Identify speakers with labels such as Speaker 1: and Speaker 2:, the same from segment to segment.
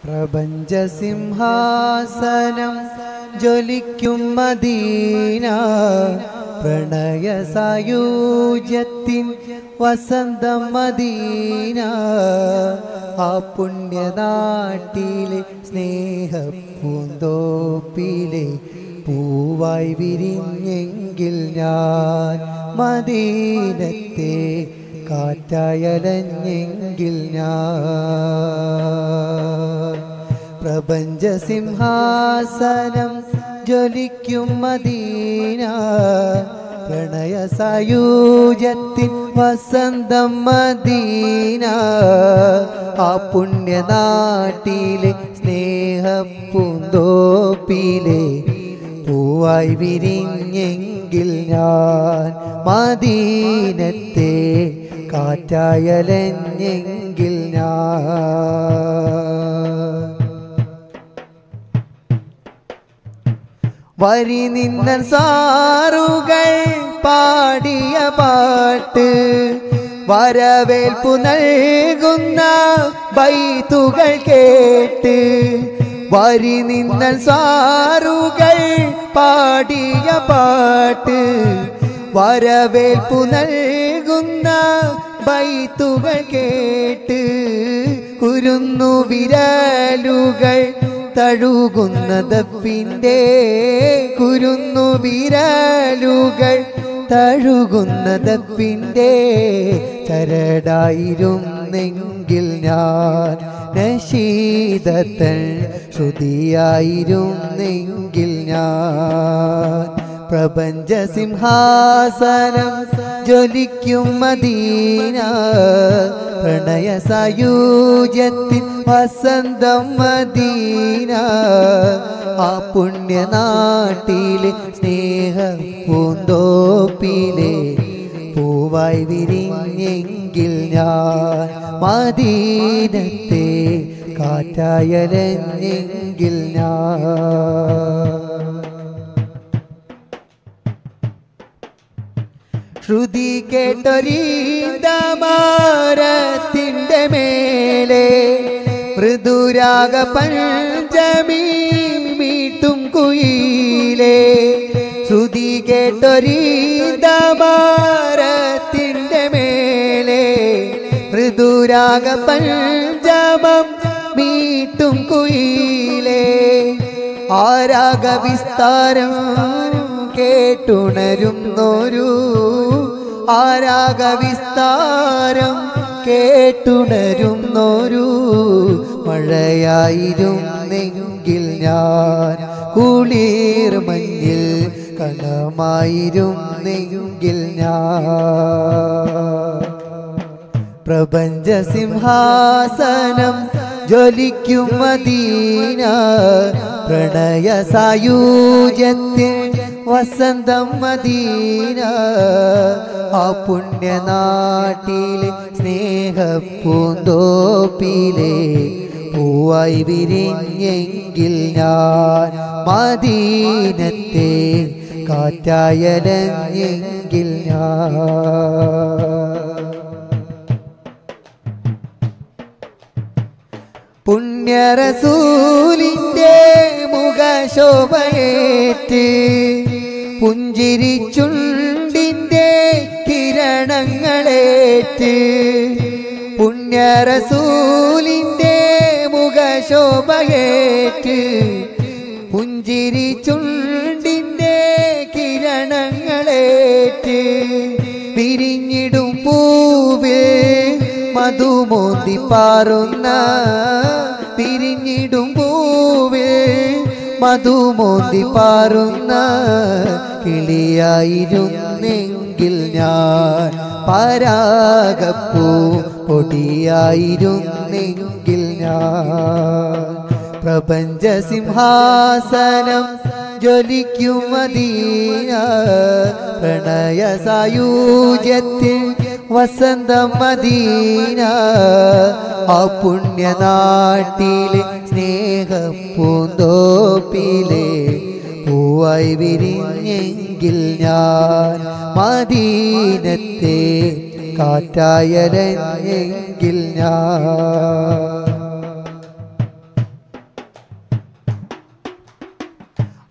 Speaker 1: പ്രപഞ്ചസിംഹാസനം ജ്വലിക്കും Medina പ്രണയ സായൂജ്യത്തിൻ വസന്തം Medina ആ പുണ്യനാട്ടിലെ സ്നേഹപ്പൂന്തോപ്പിലെ പൂവായി വിരിഞ്ഞെങ്കിൽ ഞാൻ മദീനത്തെ കാറ്റായലഞ്ഞെങ്കിൽ ഞാൻ പ്രപഞ്ചസിംഹാസനം ജ്വലിക്കും മദീന പ്രണയ സായൂജത്തിൻ വസന്തം മദീന ആ പുണ്യനാട്ടിലെ സ്നേഹപ്പൂന്തോപ്പിലെ പൂവായി വിരിഞ്ഞെങ്കിൽ ഞാൻ മദീനത്തെ കാറ്റായലഞ്ഞെങ്കിൽ ഞാൻ വരി നിന്നൻ സാറുകൾ പാടിയ പാട്ട് വരവേൽപ്പു നൽകുന്ന ബൈത്തുകൾ കേട്ട് വരി നിന്നൻ സാറുകൾ പാടിയ പാട്ട് വരവേൽപ്പു നൽകുന്ന ബൈത്തുകൾ കേട്ട് കുരുന്നു വിരലുകൾ തഴുകുന്ന ദപ്പിൻ്റെ കുരുന്നു വിരലുകൾ തഴുകുന്ന ദപ്പിൻ്റെ ചരടായിരുന്നെങ്കിൽ ഞാൻ നശീതത്തൻ ശ്രുതിയായിരുന്നെങ്കിൽ ഞാൻ പ്രപഞ്ചസിംഹാസനം ജ്വലിക്കും മദീന പ്രണയ സായൂജ്യത്തിൻ വസന്തം മദീന ആ പുണ്യനാട്ടിലെ സ്നേഹ പൂന്തോപ്പിലെ പൂവായി വിരിഞ്ഞെങ്കിൽ ഞാൻ മദീനത്തെ കാറ്റായലഞ്ഞെങ്കിൽ ഞാൻ ശ്രുതി കേട്ടൊരീന്തമാരത്തിൻ്റെ മേലെ മൃദുരാഗ പഞ്ചമി മീട്ടും കുയിലേ ശ്രുതി കേട്ടൊരീന്തമാരത്തിൻ്റെ മേലെ മൃദുരാഗ പഞ്ചമം മീട്ടും കുയിലേ ആരാഗ വിസ്താരം കേട്ടുണരുന്നൊരു ആരാഗ വിസ്താരം കേട്ടുണരുന്നൊരു മഴയായിരുന്നെങ്കിൽ ഞാൻ കുളിർ മഞ്ഞിൽ കണമായിരുന്നെങ്കിൽ ഞാൻ പ്രപഞ്ചസിംഹാസനം ജ്വലിക്കും മദീന പ്രണയ സായൂജ്യത്തിൽ വസന്തം മദീന ആ പുണ്യനാട്ടിലെ സ്നേഹപ്പൂന്തോപ്പിലെ പൂവായി വിരിഞ്ഞെങ്കിൽ ഞാൻ മദീനത്തെ കാറ്റായലഞ്ഞെങ്കിൽ ഞാൻ പുണ്യറസൂലിൻ്റെ മുഖശോഭയേറ്റ് പുഞ്ചിരി ചുണ്ടിൻ്റെ കിരണങ്ങളേറ്റ് പുണ്യറസൂലിൻ്റെ മുഖശോഭയേറ്റ് പുഞ്ചിരി ചുണ്ടിൻ്റെ കിരണങ്ങളേറ്റ് പിരിഞ്ഞിടും പൂവിൽ മധുമോന്തി പാറുന്ന പിരിഞ്ഞിടും പൂവിൽ മധുമോന്തി പാറുന്ന കിളിയായിരുന്നെങ്കിൽ ഞാൻ പരാഗപ്പൂ പൊടിയായിരുന്നെങ്കിൽ ഞാൻ പ്രപഞ്ചസിംഹാസനം ജ്വലിക്കും മദീന പ്രണയ സായൂജ്യത്തിൽ വസന്തം മദീന ആ പുണ്യനാട്ടിലെ സ്നേഹപ്പൂന്തോപ്പിലെ പൂവായി വിരിഞ്ഞെങ്കിൽ ഞാൻ മദീനത്തെ കാറ്റായലഞ്ഞെങ്കിൽ ഞാൻ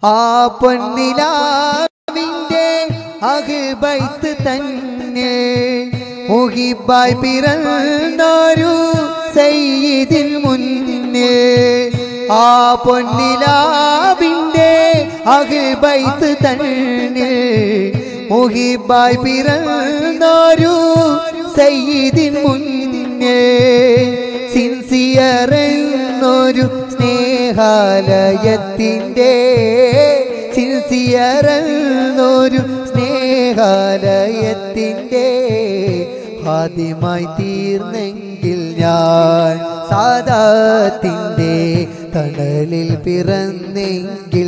Speaker 1: ആ പൊന്നിലാവിൻ്റെ അകിബൈത്ത് തന്നെ മുഹിബായി പിറന്നൊരു സയ്യിദിൻ മുന്നേ ആ പൊന്നിലാവിൻ്റെ അകിബൈത്ത് തന്നെ മുഹിബായി പിറന്നൊരു സയ്യിദിൻ മുന്നേ സിൻസിയർ എന്നൊരു സ്നേഹാലയത്തിൻ്റെ സിൻസിയർ എന്നൊരു സ്നേഹാലയത്തിൻ്റെ ആദ്യമായി തീർന്നെങ്കിൽ ഞാൻ സാദാത്തിൻ്റെ തണലിൽ പിറന്നെങ്കിൽ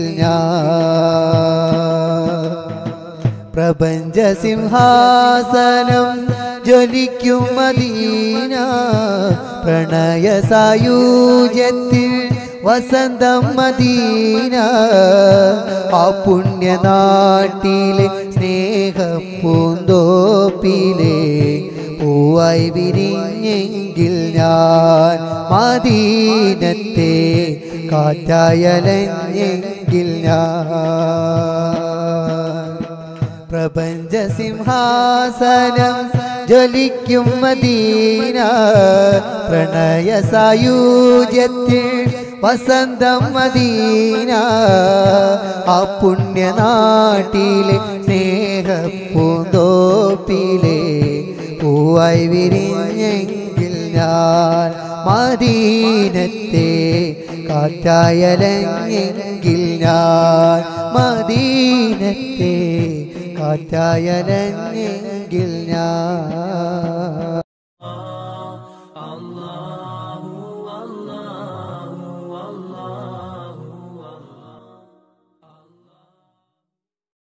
Speaker 1: ഞാൻ പ്രപഞ്ച സിംഹാസനം ജ്വലിക്കും മദീന പ്രണയ സായൂജ്യത്തിൽ വസന്തം മദീന ആ പുണ്യനാട്ടിലെ സ്നേഹപ്പൂന്തോപ്പിലെ പൂവായി വിരിഞ്ഞെങ്കിൽ ഞാൻ മദീനത്തെ കാറ്റായലഞ്ഞെങ്കിൽ ഞാൻ പ്രപഞ്ച സിംഹാസനം ജ്വലിക്കും മദീന പ്രണയ സായൂജ്യത്തിൽ വസന്തം മദീന ആ പുണ്യനാട്ടിലെ സ്നേഹപ്പൂന്തോപ്പിലെ പൂവായി വിരിഞ്ഞെങ്കിൽ ഞാൻ മദീനത്തെ കാറ്റായലഞ്ഞെങ്കിൽ ഞാൻ മദീനത്തെ കാറ്റായലഞ്ഞെങ്കിൽ ഞാൻ